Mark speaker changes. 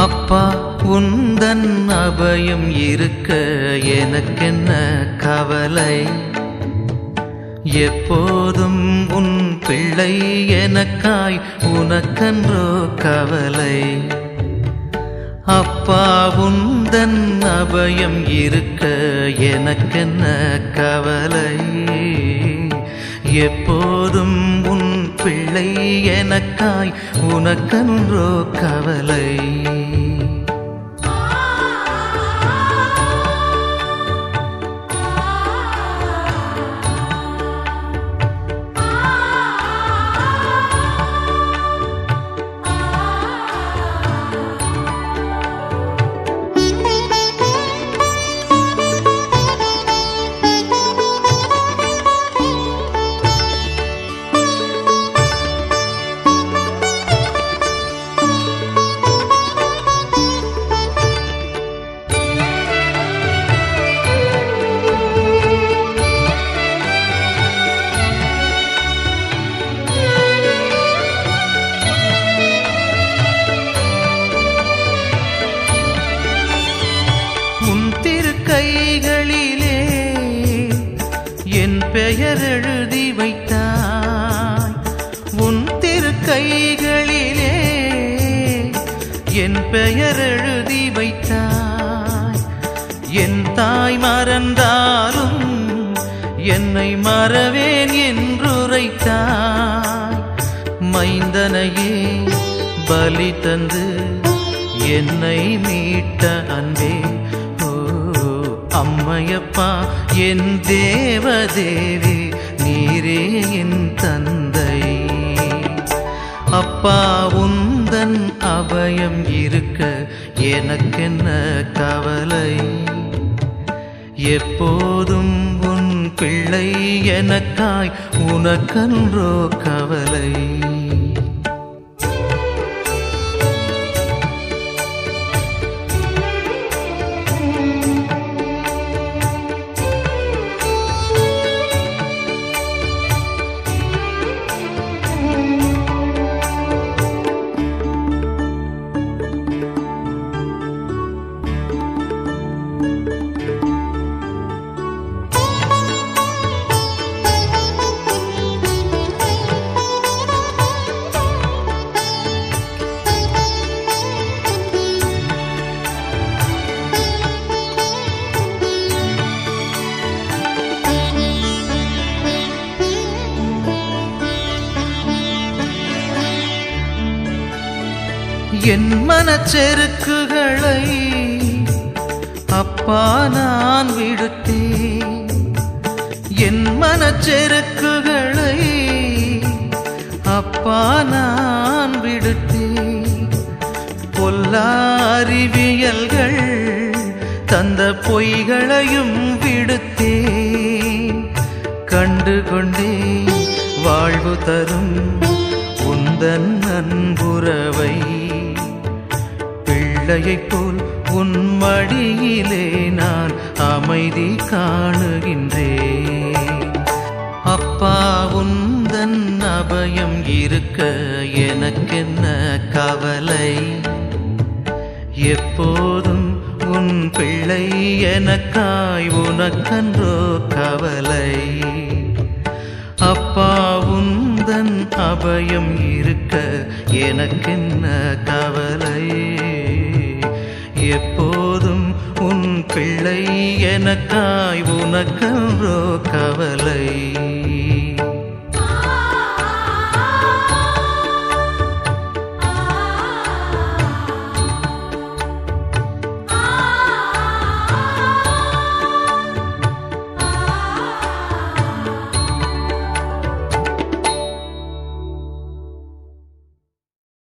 Speaker 1: அப்பா உந்தன் அபயம் இருக்க எனக்கென்ன கவலை எப்போதும் உன் பிள்ளை எனக்காய் உனக்கன்றோ கவலை அப்பா உந்தன் அபயம் இருக்க எனக்கென்ன கவலை எப்போதும் உன் பிள்ளை எனக்காய் உனக்கன்றோ கவலை உன் திரு கைகளிலே என் பெயர் எழுதி வைத்தாய் உன் திரு கைகளிலே என் பெயர் எழுதி வைத்தாய் என் தாய் மறந்தாலும் என்னை மறவேன் என்றுரைத்தாய் மைந்தனையே பலி தந்து என்னை மீட்ட அன்பே ஓ அம்மையப்பா என் தேவதேவி நீரே என் தந்தை அப்பா உந்தன் அபயம் இருக்க எனக்கென்ன கவலை எப்போதும் உன் பிள்ளை எனக்காய் உனக்கன்றோ கவலை என் மனச்செருக்குகளை அப்பா நான் விடுத்தேன் என் மனச்செருக்குகளை அப்பா நான் விடுத்தேன் பொல்லா அறிவியல்கள் தந்த பொய்களையும் விடுத்தேன் கண்டு கொண்டே வாழ்வு தரும் உந்தன் அன்புறவை பிள்ளையைப் போல் உன் மடியிலே நான் அமைதி காணுகின்றேன் அப்பா உந்தன் அபயம் இருக்க எனக்கென்ன கவலை எப்போதும் உன் பிள்ளை எனக்காய் உனக்கன்றோ கவலை அப்பா உந்தன் அபயம் இருக்க எனக்கென்ன கவலை எப்போதும் உன் பிள்ளை எனக்காய் உனக்கன்றோ கவலை